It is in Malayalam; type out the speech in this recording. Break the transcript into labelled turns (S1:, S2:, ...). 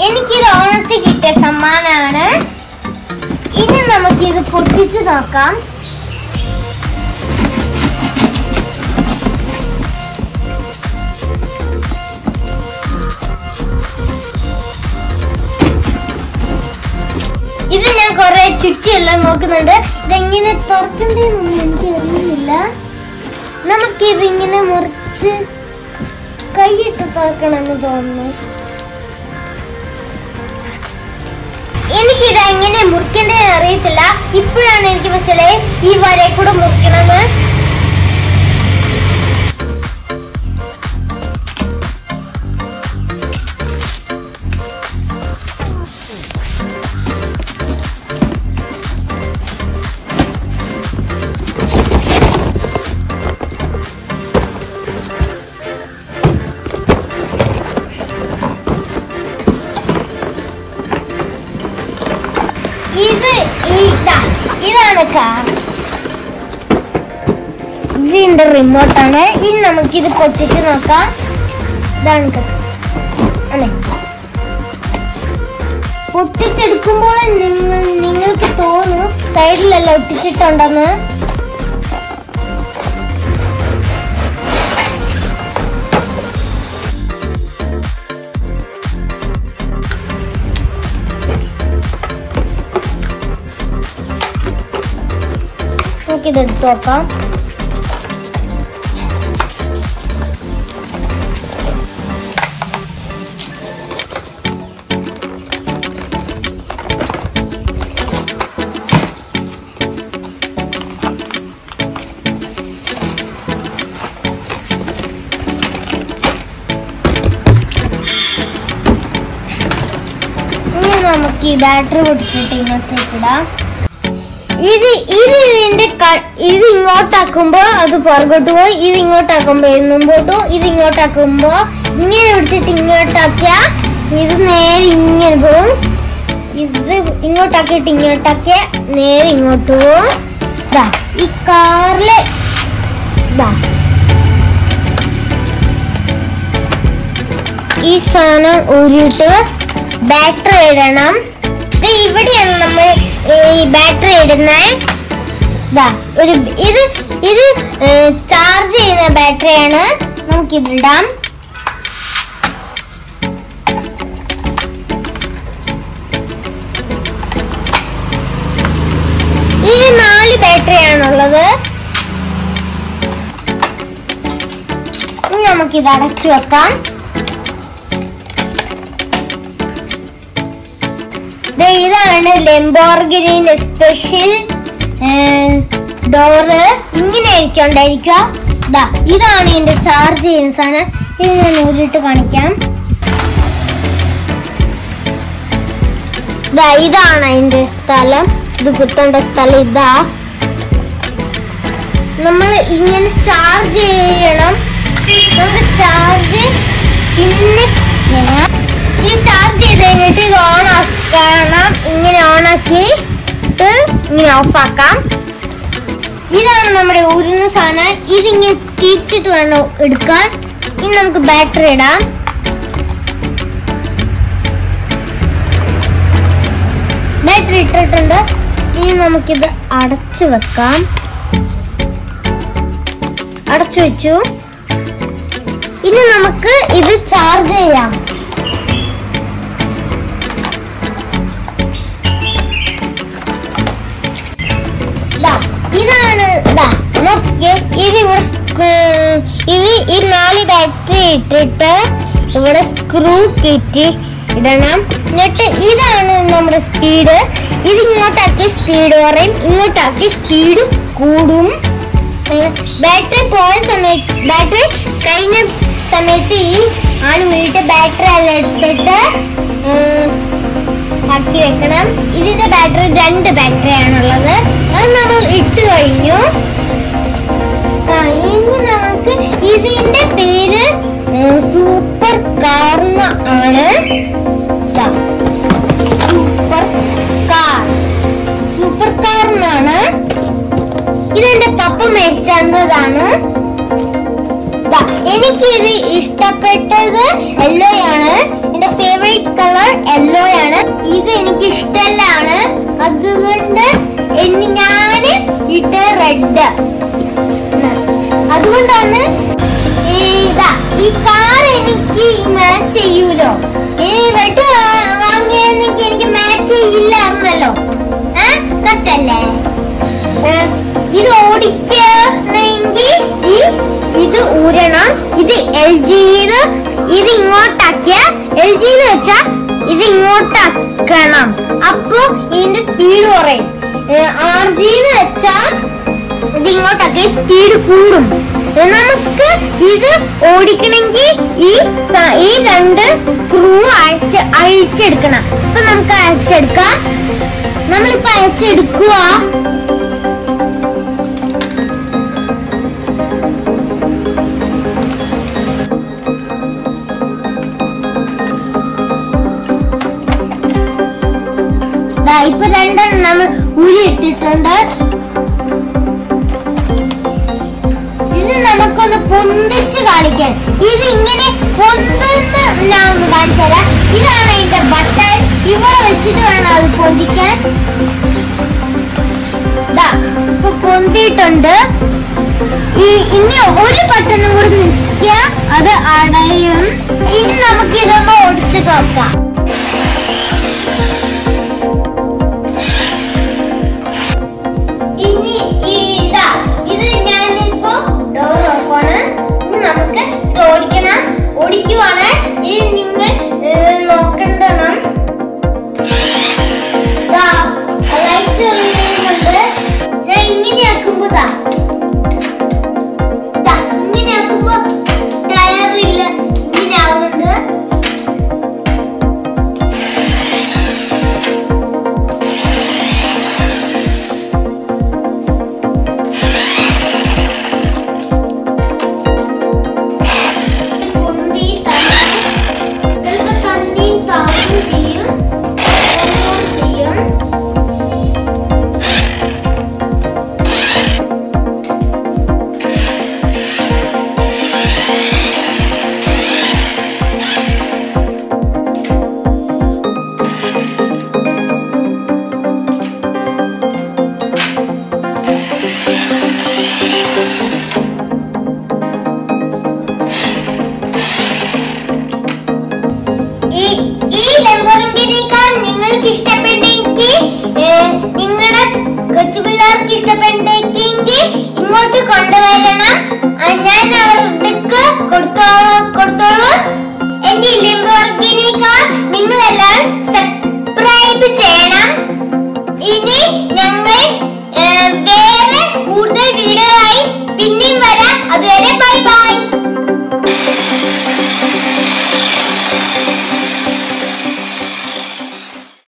S1: എനിക്കിത് ഓണത്തിൽ കിട്ടിയ സമ്മാനമാണ് ഇനി നമുക്കിത് പൊട്ടിച്ച് നോക്കാം ഇത് ഞാൻ കുറെ ചുറ്റിയെല്ലാം നോക്കുന്നുണ്ട് ഇതെങ്ങനെ തുറക്കണ്ടേന്നൊന്നും എനിക്ക് അറിയുന്നില്ല നമുക്കിതിങ്ങനെ മുറിച്ച് കൈയിട്ട് തുറക്കണമെന്ന് തോന്നുന്നു എനിക്കിത് എങ്ങനെ മുറിക്കേണ്ടതെന്ന് അറിയത്തില്ല ഇപ്പോഴാണ് എനിക്ക് മനസ്സിലായി ഈ വരെ കൂടെ മുറിക്കണമെന്ന് ഇത് ഇതാ ഇതാണ് കാർ ഇതിന്റെ റിമോട്ടാണ് ഇനി നമുക്കിത് പൊട്ടിച്ച് നോക്കാം ഇതാണ് കാർ അല്ലേ പൊട്ടിച്ചെടുക്കുമ്പോൾ നിങ്ങൾ നിങ്ങൾക്ക് തോന്നും സൈഡിലല്ല ഒട്ടിച്ചിട്ടുണ്ടെന്ന് നമുക്കിത് എടുത്തു നോക്കാം ഇനി നമുക്ക് ഈ ബാറ്ററി പൊട്ടിച്ചിട്ട് ഇങ്ങോട്ടേക്ക് ഇടാം ഇത് ഇത് ഇതിന്റെ ക- ഇത് ഇങ്ങോട്ടാക്കുമ്പോ അത് പുറകോട്ട് പോയി ഇത് ഇങ്ങോട്ടാക്കുമ്പോ ഇത് മുമ്പോട്ട് പോകും ഇത് ഇങ്ങോട്ടാക്കുമ്പോ ഇങ്ങനെ പിടിച്ചിട്ട് ഇങ്ങോട്ടാക്കിയ ഇത് നേരെ ഇങ്ങനെ പോകും ഇത് ഇങ്ങോട്ടാക്കിയിട്ട് ഇങ്ങോട്ടാക്കിയ നേരെ ഇങ്ങോട്ട് പോകും ദാ ഈ കാറില് ദാ ഈ സാധനം ഊരിയിട്ട് ബാറ്ററി ഇടണം ഇത് ഇവിടെയാണ് നമ്മൾ ഈ ബാറ്ററി ഇടുന്നത് ദാ ഒരു ഇത് ഇത് ചാർജ് ചെയ്യുന്ന ബാറ്ററിയാണ് നമുക്കിത് ഇടാം ഈ നാല് ബാറ്ററിയാണുള്ളത് ഇനി നമുക്കിത് അടച്ചു വെക്കാം ദേ ഇതാണ് ലെംബോർഗിനിന്റെ സ്പെഷ്യൽ ഡോറ് ഇങ്ങനെ ആയിരിക്കും ഉണ്ടായിരിക്കുക ദാ ഇതാണ് ഇതിന്റെ ചാർജ് ചെയ്യുന്ന സാധനം ഇത് ഞാൻ ഊരിട്ട് കാണിക്കാം ദാ ഇതാണ് അതിന്റെ സ്ഥലം ഇത് കുത്തേണ്ട സ്ഥലം ഇതാ നമ്മൾ ഇങ്ങനെ ചാർജ് ചെയ്യണം നമുക്ക് ചാർജ് പിന്നെ ചെയ്യാം ഈ ചാർജ് ചെയ്ത് കഴിഞ്ഞിട്ട് ഇത് ഓൺ ആക്കണം ഇങ്ങനെ ഓൺ ആക്കിയിട്ട് ഇങ്ങനെ ഓഫ് ആക്കാം ഇതാണ് നമ്മുടെ ഊരുന്ന സാധനം ഇതിങ്ങനെ തിരിച്ചിട്ട് വേണം എടുക്കാൻ ഇനി നമുക്ക് ബാറ്ററി ഇടാം ബാറ്ററി ഇട്ടിട്ടുണ്ട് ഇനി നമുക്കിത് അടച്ചു വെക്കാം അടച്ചു വെച്ചു ഇനി നമുക്ക് ഇത് ചാർജ് ചെയ്യാം ദാ, ഇതാണ് ദാ, നോക്കിക്കേ ഇത് ഇവിടെ സ്ക്രൂ- ഇത് ഈ നാല് ബാറ്ററി ഇട്ടിട്ട് ഇവിടെ സ്ക്രൂ കയറ്റി ഇടണം എന്നിട്ട് ഇതാണ് നമ്മുടെ സ്പീഡ് ഇത് ഇങ്ങോട്ടാക്കി സ്പീഡ് കുറയും ഇങ്ങോട്ടാക്കി സ്പീഡ് കൂടും ബാറ്ററി പോയ സമയത്ത് ബാറ്ററി കഴിഞ്ഞ സമയത്ത് ഈ ആണ് വീട്ടിൽ ബാറ്ററി എല്ലാം എടുത്തിട്ട് ഉം, ആക്കി വെക്കണം ഇതിന്റെ ബാറ്ററി രണ്ട് ബാറ്ററി ആണുള്ളത് അത് നമ്മൾ ഇട്ട് കഴിഞ്ഞു ആ, ഇനി നമുക്ക് ഇതിന്റെ പേര് സൂപ്പർ കാർന്ന ആണ് ദാ, സൂപ്പർ കാർ സൂപ്പർ കാർ എന്നാണ് ഇതെന്റെ പപ്പ മേടിച്ചതാണ് എനിക്ക് ഇത് ഇഷ്ടപ്പെട്ടത് യെല്ലോ ആണ് എന്റെ ഫേവറേറ്റ് കളർ യെല്ലോ ഈ കാർ എനിക്ക് മാച്ച് ചെയ്യൂലോ ഈ റെഡ് വാങ്ങിയെന്നെങ്കിൽ എനിക്ക് മാച്ച് ചെയ്യില്ലായിരുന്നല്ലോ കറക്റ്റ് അല്ലേ ഏ, ഇത് ഓടിക്കണമെങ്കിൽ ഈ ഇത് ഊരണം ഇത് എൽ ജി ഇത് ഇത് ഇങ്ങോട്ടാക്കിയ എൽ ജി എന്ന് വെച്ചാ ഇത് ഇങ്ങോട്ടാക്കണം അപ്പൊ ഇതിന്റെ സ്പീഡ് കുറയും ആർ ജി എന്ന് വെച്ചാ ഇത് ഇങ്ങോട്ടൊക്കെ സ്പീഡ് കൂടും ഏ, നമുക്ക് ഇത് ഓടിക്കണമെങ്കിൽ ഈ സ- ഈ രണ്ട് സ്ക്രൂ അയച്ച് അഴിച്ചെടുക്കണം അപ്പൊ നമുക്ക് അയച്ചെടുക്കാം നമ്മളിപ്പോ അയച്ചെടുക്കുക ദാ ഇപ്പൊ രണ്ടെണ്ണം നമ്മൾ ഊരി എടുത്തിട്ടുണ്ട് ഇത് നമുക്കൊന്ന് പൊന്തിച്ച് കാണിക്കാൻ ഇത് ഇങ്ങനെ പൊന്തുന്ന ഞാൻ ഒന്ന് കാണിച്ചു തരാം ഇതാണ് അതിന്റെ ബട്ടൺ ഇവിടെ വെച്ചിട്ട് വേണം അത് പൊന്തിക്കാൻ ദാ ഇപ്പൊ പൊന്തിയിട്ടുണ്ട് ഈ ഇനി ഒരു ബട്ടണും കൂടി നിൽക്കുക അത് അടയും ഇനി നമുക്ക് ഇതൊന്ന് ഒടിച്ചു നോക്കാം ഇനി ഈ ഇതാ ഇത് ഞാനിപ്പോ ഡോർ നോക്കാണ് ഇനി നമുക്ക് ഇത് ഓടിക്കണം ഓടിക്കുവാണ് ഇത് നിങ്ങൾ ഏഹ്, നോക്കണ്ടണം ദാ, ലൈറ്റ് തെളിയുന്നുണ്ട് ഞാൻ ഇങ്ങനെ ആക്കുമ്പോ ദാ ദാ, ഇങ്ങനെ ആക്കുമ്പോ ടയറില്ല ഇങ്ങനെ ആവുന്നുണ്ട് പൊന്തി തന്നെ ചിലപ്പോ തന്നെയും താഴും ചെയ്യും ഓരോന്നും ചെയ്യും ഈ ഈ ലംബോർഗിനി കാർ നിങ്ങൾക്ക് ഇഷ്ടപ്പെട്ടെങ്കിൽ നിങ്ങളുടെ കൊച്ചു പിള്ളേർക്ക് ഇഷ്ടപ്പെട്ടെങ്കിൽ ഇങ്ങോട്ട് കൊണ്ടുവരണം ആ, ഞാൻ അവർക്ക് കൊടുത്തോളൂ കൊടുത്തോളൂ എന്റെ ലംബോർഗിനി